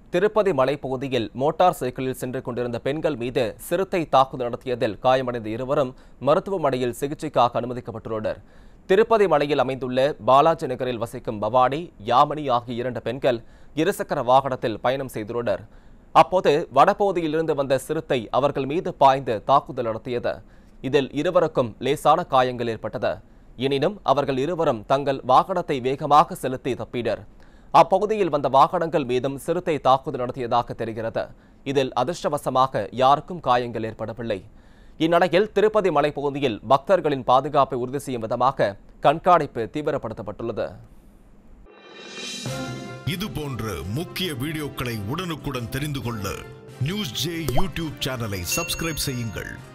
திருப்பதி மலைப்பகுதியில் மோட்டார் சைக்கிளில் சென்று கொண்டிருந்த பெண்கள் மீது சிறுத்தை தாக்குதல் நடத்தியதில் காயமடைந்த இருவரும் மருத்துவமனையில் சிகிச்சைக்காக அனுமதிக்கப்பட்டுள்ளனர் திருப்பதி மலையில் அமைந்துள்ள பாலாஜி நகரில் வசிக்கும் பவானி யாமினி ஆகிய இரண்டு பெண்கள் இருசக்கர வாகனத்தில் பயணம் செய்துள்ளனர் அப்போது வடபகுதியிலிருந்து வந்த சிறுத்தை அவர்கள் மீது பாய்ந்து தாக்குதல் நடத்தியது இதில் இருவருக்கும் லேசான காயங்கள் ஏற்பட்டது எனினும் அவர்கள் இருவரும் தங்கள் வாகனத்தை வேகமாக செலுத்தி தப்பினர் அப்பகுதியில் வந்த வாகனங்கள் மீதும் சிறுத்தை தாக்குதல் நடத்தியதாக தெரிகிறது இதில் அதிர்ஷ்டவசமாக யாருக்கும் காயங்கள் ஏற்படவில்லை இந்நிலையில் திருப்பதி மலைப்பகுதியில் பக்தர்களின் பாதுகாப்பை உறுதி செய்யும் விதமாக கண்காணிப்பு தீவிரப்படுத்தப்பட்டுள்ளது இது போன்ற முக்கிய வீடியோக்களை உடனுக்குடன் தெரிந்து கொள்ள நியூஸ் ஜே யூடியூப் சேனலை சப்ஸ்கிரைப் செய்யுங்கள்